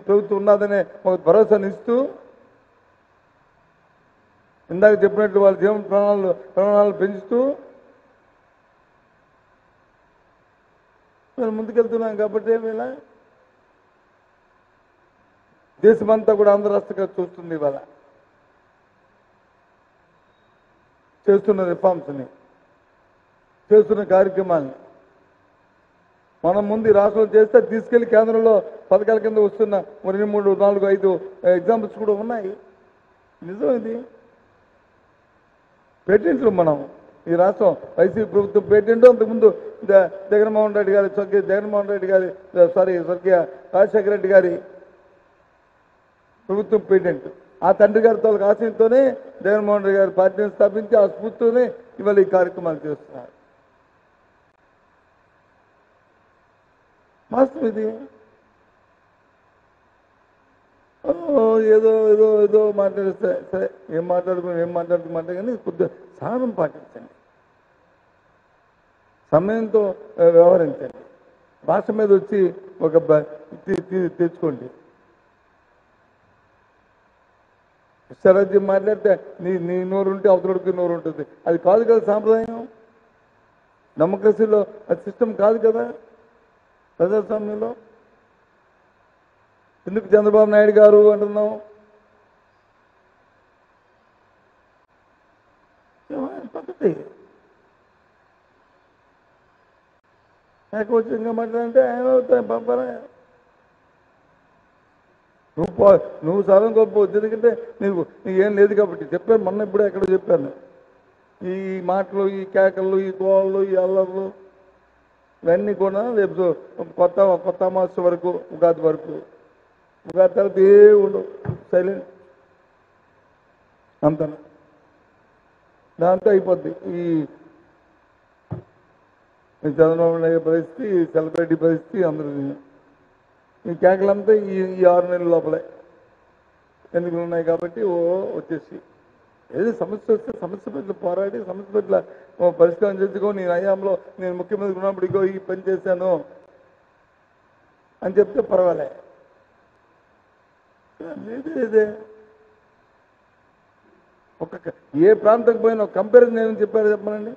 ప్రభుత్వం ఉన్నదనే ఒక భరోసాను ఇస్తూ ఇందాక చెప్పినట్లు వాళ్ళ జీవన ప్రమాణాలు ప్రమాణాలు పెంచుతూ మనం ముందుకెళ్తున్నాం కాబట్టి ఏమి ఇలా దేశమంతా కూడా ఆంధ్ర రాష్ట్రంగా చూస్తుంది ఇవాళ చేస్తున్న రిఫార్మ్స్ని చేస్తున్న కార్యక్రమాల్ని మనం ముందు ఈ రాష్ట్రంలో చేస్తే తీసుకెళ్లి కేంద్రంలో పథకాల కింద వస్తున్న రెండు మూడు నాలుగు ఐదు ఎగ్జాంపుల్స్ కూడా ఉన్నాయి నిజం ఇది పేటెంట్లు మనం ఈ రాష్ట్రం వైసీపీ ప్రభుత్వం పేటెంట్ అంతకుముందు జ- జగన్మోహన్ రెడ్డి గారి స్వర్గీయ జగన్మోహన్ రెడ్డి గారి సారీ స్వర్గీయ రాజశేఖర రెడ్డి గారి ప్రభుత్వం పేటెంట్ ఆ తండ్రి గారి తాలూకు ఆశయంతోనే జగన్మోహన్ రెడ్డి గారి పార్టీని స్థాపించి ఆ స్ఫూర్తితోనే ఇవాళ ఈ కార్యక్రమాలు చేస్తున్నారు వాస్తవం ఇది ఓ, ఏదో ఏదో ఏదో మాట్లాడిస్తే సరే ఏం మాట్లాడుకుని ఏం మాట్లాడుకుమంటే కానీ కొద్దిగా సహనం పాటించండి సమయంతో ఆ, వ్యవహరించండి భాష మీద వచ్చి ఒక బ- తీ- తీ- తెచ్చుకోండి ఇష్టారాజ్యం మాట్లాడితే నీ నీ నోరు ఉంటే అవతలకి నోరు ఉంటుంది అది కాదు కదా సాంప్రదాయం డెమోక్రసీలో అది సిస్టమ్ కాదు కదా ప్రజాస్వామ్యంలో ఎందుకు చంద్రబాబు నాయుడు గారు అంటున్నాం ఏమైనా పద్ధతి ఏకవచనంగా మాట్లాడంటే ఏమవుతాయి పంపరా నువ్వు పో- నువ్వు సగం గొప్ప వచ్చు ఎందుకంటే నీకు నీకు ఏం లేదు కాబట్టి చెప్పాను మొన్న ఇప్పుడే ఎక్కడ చెప్పాను ఈ మాటలు ఈ కేకలు ఈ గోళ్ళు ఈ అల్లర్లు ఇవన్నీ కూడా రేపు సో- కొత్త కొత్త అమావాస్య వరకు ఉగాది వరకు ఉగాది తర్వాత ఏ ఉండవు సైలెంట్ అంత దాంతో అయిపోద్ది ఈ ఈ చంద్రబాబు నాయుడు పరిస్థితి ఈ సెలబ్రిటీ పరిస్థితి అందరూ ఈ కేకలంతా ఈ ఈ ఆరు నెలల లోపలే ఎన్నికలు ఉన్నాయి కాబట్టి ఓ వచ్చేసి ఏది సమస్య వస్తే సమస్య పట్ల పోరాడి సమస్య పట్ల ఓ పరిష్కారం చేసుకో నేను అయ్యాంలో నేను ముఖ్యమంత్రి ఉన్నప్పుడు ఇగో ఈ పని చేశాను అని చెప్తే పర్వాలే ఇదే ఇదే ఒక ఏ ప్రాంతం పోయినా కంపారిజన్ ఏమని చెప్పారు చెప్పనండి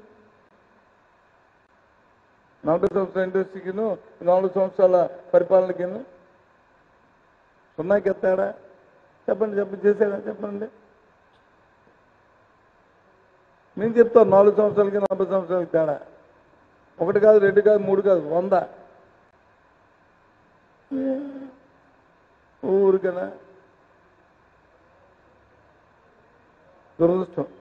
నలభై సంవత్సరాల ఇండస్ట్రీకిను నాలుగు సంవత్సరాల పరిపాలనకిను సున్నాకి ఎత్తాడా చెప్పండి చెప్పండి చేశాడా చెప్పండి నేను చెప్తాను నాలుగు సంవత్సరాలకి నలభై సంవత్సరాలకి తేడా ఒకటి కాదు రెండు కాదు మూడు కాదు వంద ఊరికనా దురదృష్టం